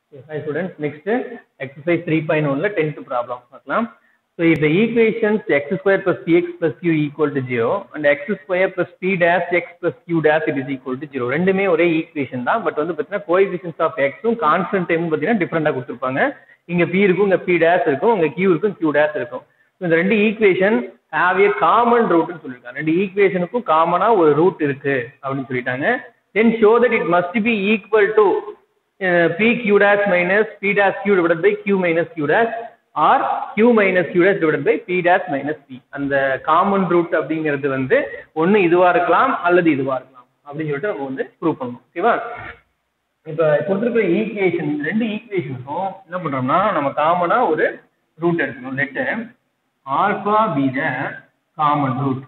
Hi students, next exercise 3.1 ல 10th problem பார்க்கலாம். So if the equations x square plus px plus q equal to 0 and x square plus p dash x plus q dash it is equal to 0 ரெண்டுமே ஒரே equation தான் but வந்து பார்த்தீங்கன்னா coefficients of எக்ஸும் constant டைமும் பார்த்தீங்கன்னா டிஃப்ரெண்டாக கொடுத்துருப்பாங்க இங்க p இருக்கும் இங்க p dash இருக்கும் இங்க q இருக்கும் q dash இருக்கும் So, இந்த ரெண்டு ஈக்குவேஷன் ஹாவ் ஏ காமன் ரூட்னு சொல்லியிருக்காங்க ரெண்டு ஈக்குவேஷனுக்கும் காமனா ஒரு ரூட் இருக்கு அப்படின்னு சொல்லிட்டாங்க then show that it must be equal to p q dash minus p dash q divided by q minus q dash or q minus q dash divided by p dash minus p அந்த common root அப்படிங்கிறது வந்து ஒன்னு இதுவா இருக்கலாம் அல்லது இதுவா இருக்கலாம் அப்படின்னு சொல்லிட்டு நம்ம வந்து ப்ரூவ் பண்ணணும் ஓகேவா இப்ப கொடுத்துருக்கிற ஈக்குவேஷன் ரெண்டு ஈக்குவேஷனுக்கும் என்ன பண்றோம்னா நம்ம காமனா ஒரு ரூட் எடுக்கணும் let alpha be the common root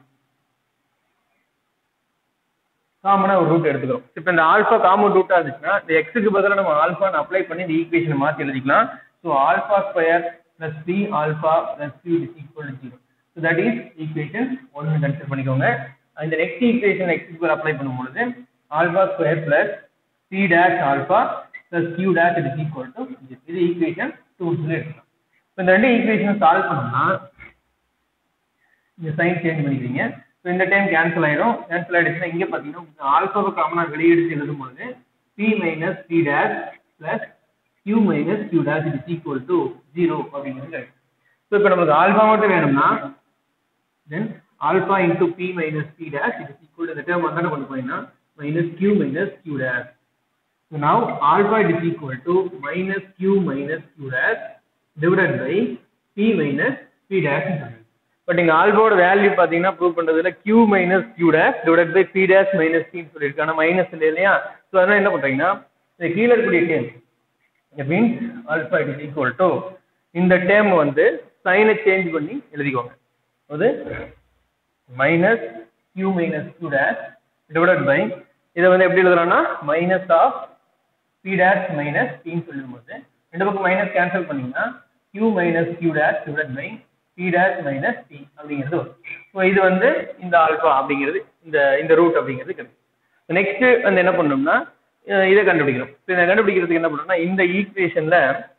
காமனா ஒரு ரூட் எடுத்துக்கிறோம் இப்போ இந்த ஆல்பா காமன் ரூட்டா இருந்துச்சுன்னா இந்த எக்ஸுக்கு பதிலாக நம்ம ஆல்பான்னு அப்ளை பண்ணி இந்த ஈக்குவேஷனை மாற்றி எழுதிக்கலாம் so alpha square plus three alpha plus three is equal to zero so that is equation ஒன்று கன்சிடர் பண்ணிக்கோங்க இந்த நெக்ஸ்ட் ஈக்குவேஷன் எக்ஸுக்கு அப்ளை பண்ணும்பொழுது alpha square plus three dash alpha plus q dash is equal to இது equation two சொல்லி எடுக்கலாம் இப்போ இந்த ரெண்டு ஈக்குவேஷனை சால்வ் பண்ணோம்னா இந்த சைன் சேஞ்ச் பண்ணிக்கிறீங்க ஸோ இந்த டைம் கேன்சல் ஆயிடும் கேன்சல் ஆயிடுச்சுன்னா இங்கே பார்த்தீங்கன்னா ஆல்பாவை காமனாக வெளியெடுத்து எழுதும் பொழுது B minus p dash plus q minus q dash is equal to zero அப்படிங்கிறது கிடைக்கும் ஸோ இப்போ நமக்கு ஆல்பா மட்டும் வேணும்னா then alpha into p minus p dash it is equal இந்த டேர்ம் வந்தாலும் கொண்டு போயின்னா minus q minus q dash so now alpha it is equal to minus q minus q dash divided by p minus p dash but இங்க ஆல்பாவோட value பாத்தீங்கன்னா prove பண்றதுல q minus q dash divide by p dash minus p சொல்லியிருக்கு ஆனா minus இல்லை இல்லையா so அதனால என்ன பண்றீங்கன்னா இந்த கீழே இருக்கக்கூடிய term it means alpha it is equal to இந்த டேம் வந்து சைனை சேஞ்ச் பண்ணி எழுதிக்கோங்க அது minus q minus q dash divide by இதை வந்து எப்படி எழுதுறோம்னா minus of p dash minus பின்னு சொல்லும்போது ரெண்டு பக்கம் மைனஸ் கேன்சல் பண்ணீங்கன்னா q minus q dash divide by p dash minus p அப்படிங்கிறது வரும் ஸோ இது வந்து இந்த ஆல்பா அப்படிங்கிறது இந்த இந்த ரூட் அப்படிங்கிறது கிடைக்கும் நெக்ஸ்ட் வந்து என்ன பண்ணோம்னா இதை கண்டுபிடிக்கணும் ஸோ இதை கண்டுபிடிக்கிறதுக்கு என்ன பண்ணோம்னா இந்த ஈக்குவேஷன்ல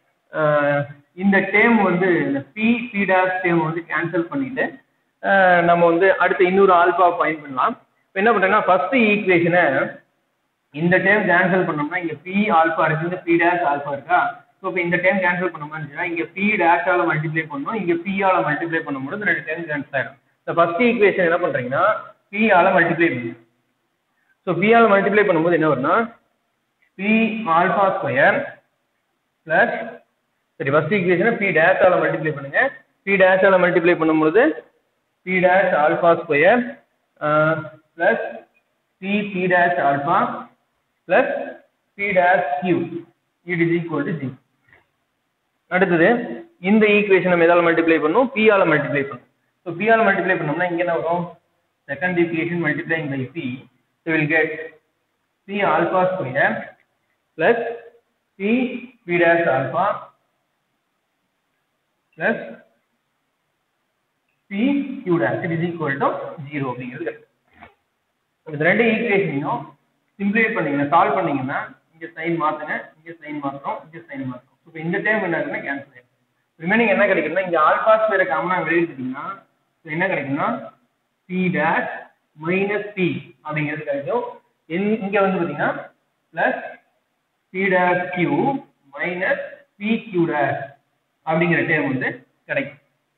இந்த டேம் வந்து இந்த பி பி டேஷ் டேம் வந்து கேன்சல் பண்ணிட்டு நம்ம வந்து அடுத்த இன்னொரு ஆல்பா ஃபைன் பண்ணலாம் இப்போ என்ன பண்ணுறேன்னா ஃபர்ஸ்ட் ஈக்குவேஷனை இந்த டேம் கேன்சல் பண்ணோம்னா இங்கே பி ஆல்பா இருக்கு இந்த பி டேஷ் ஆல்பா இருக்கா ஸோ இப்போ இந்த டைம் கேன்சல் பண்ண மாதிரி இங்கே பி டேஷால மல்டிப்ளை பண்ணணும் இங்கே பி ஆல மல்டிப்ளை பண்ணும்போது ரெண்டு டைம் கேன்சல் ஆயிடும் இந்த ஃபர்ஸ்ட் ஈக்குவேஷன் என்ன பண்றீங்கன்னா பி ஆல மல்டிப்ளை பண்ணுங்க ஸோ பி ஆல மல்டிப்ளை பண்ணும்போது என்ன வரும்னா பி ஆல்பா ஸ்கொயர் பிளஸ் சரி ஃபர்ஸ்ட் ஈக்குவேஷனை பி டேஷால மல்டிப்ளை பண்ணுங்க பி டேஷால மல்டிப்ளை பண்ணும்போது p dash alpha square plus p p dash alpha plus p dash q it is equal to zero அடுத்தது இந்த ஈக்குவேஷன் நம்ம எதால மல்டிப்ளை பண்ணும் p ஆல மல்டிப்ளை பண்ணும் ஸோ p ஆல மல்டிப்ளை பண்ணோம்னா இங்க என்ன வரும் second equation multiplying by p so we'll get p alpha square plus p p dash alpha plus p q dash it is equal to 0 அப்படிங்கிறது கிடைக்கும் இந்த ரெண்டு ஈக்குவேஷனையும் சிம்பிளை பண்ணீங்கன்னா சால்வ் பண்ணீங்கன்னா இங்க சைன் மாத்துங்க இங்க சைன் மாத்துறோம் இங்க சைன் மாத்துறோம் இப்போ இந்த டைம் என்ன ஆகுதுன்னா கேன்சல் ஆயிடும் ரிமைனிங் என்ன கிடைக்கும்னா இங்க ஆல்பா ஸ்கொயரை காமனா வெளியிட்டீங்கன்னா என்ன கிடைக்கும்னா பி டேஷ் மைனஸ் பி அப்படிங்கிறது கிடைக்கும் இங்க வந்து பாத்தீங்கன்னா plus p dash q minus p q dash அப்படிங்கிற டேம் வந்து கிடைக்கும்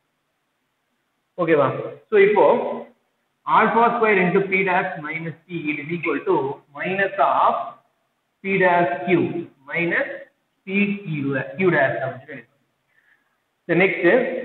ஓகேவா ஸோ இப்போ alpha square into p dash minus p it is equal to minus of p dash q minus p q, q dash அப்படின்னு the next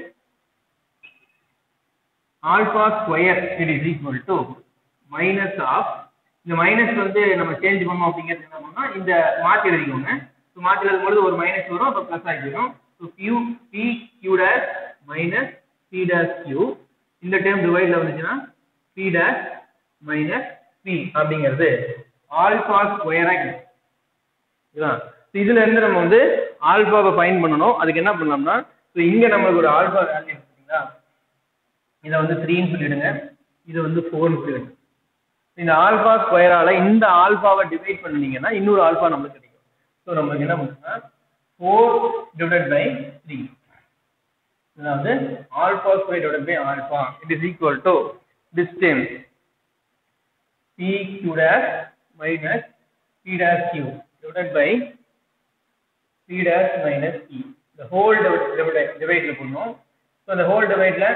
alpha square it is equal to minus of இந்த minus வந்து நம்ம change பண்ணோம் அப்படிங்கிறது என்ன பண்ணோம்னா இந்த மாற்றி எழுதிக்கோங்க ஸோ மாற்றி எழுதும் பொழுது ஒரு மைனஸ் வரும் அப்போ ப்ளஸ் ஆகிடும் so q p q dash minus p dash q இந்த டேர்ம் டிவைட்ல வந்துச்சுன்னா பி டேஷ் மைனஸ் பி அப்படிங்கிறது ஆல்பா ஸ்கொயராக கிடைக்கும் இதுல இருந்து நம்ம வந்து ஆல்பாவை ஃபைன் பண்ணணும் அதுக்கு என்ன பண்ணலாம்னா ஸோ இங்க நம்மளுக்கு ஒரு ஆல்பா வேல்யூ இருக்குங்களா இதை வந்து த்ரீன்னு சொல்லிடுங்க இதை வந்து ஃபோர்னு சொல்லிடுங்க இந்த ஆல்பா ஸ்கொயரால இந்த ஆல்பாவை டிவைட் பண்ணீங்கன்னா இன்னொரு ஆல்பா நமக்கு கிடைக்கும் ஸோ நம்மளுக்கு என்ன பண்ணுன்னா ஃபோர் டிவைடட் பை த்ரீ அதாவது alpha square divided by alpha it is equal to distance p q dash minus p dash q divided by p dash minus p the whole divide divide ல பண்ணும் so the whole divide ல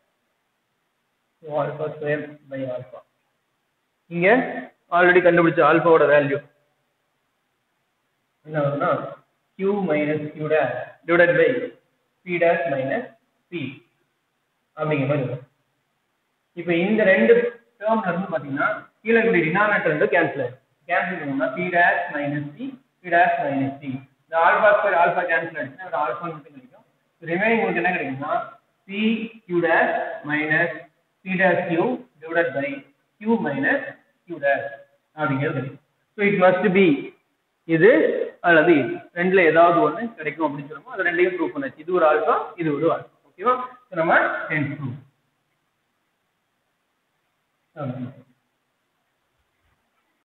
alpha square by alpha இங்க already கண்டுபிடிச்ச ஆல்பாவோட value என்ன வரும்னா q minus q dash divided by p dash minus p அப்படிங்கிற மாதிரி வரும் இப்போ இந்த ரெண்டு டேர்ம்ல இருந்து பாத்தீங்கன்னா கீழே இருக்கிற டினாமினேட்டர் வந்து கேன்சல் ஆயிடும் கேன்சல் பண்ணோம்னா p dash minus p p dash minus p இந்த ஆல்பா ஸ்கொயர் ஆல்பா கேன்சல் ஆயிடுச்சுன்னா ஒரு ஆல்பா மட்டும் கிடைக்கும் ரிமைனிங் உங்களுக்கு என்ன கிடைக்கும்னா p q dash minus p dash q divided by q minus q dash அப்படிங்கிறது கிடைக்கும் ஸோ இட் மஸ்ட் பி இது அல்லது இது ரெண்டுல ஏதாவது ஒண்ணு கிடைக்கும் அப்படின்னு சொல்லுவோம் அது ரெண்டையும் ப்ரூவ் பண்ணாச்சு இது ஒரு ஆல்பா இது ஒரு ஆல்பா ஓகேவா ஸோ நம்ம டென்த் ப்ரூவ்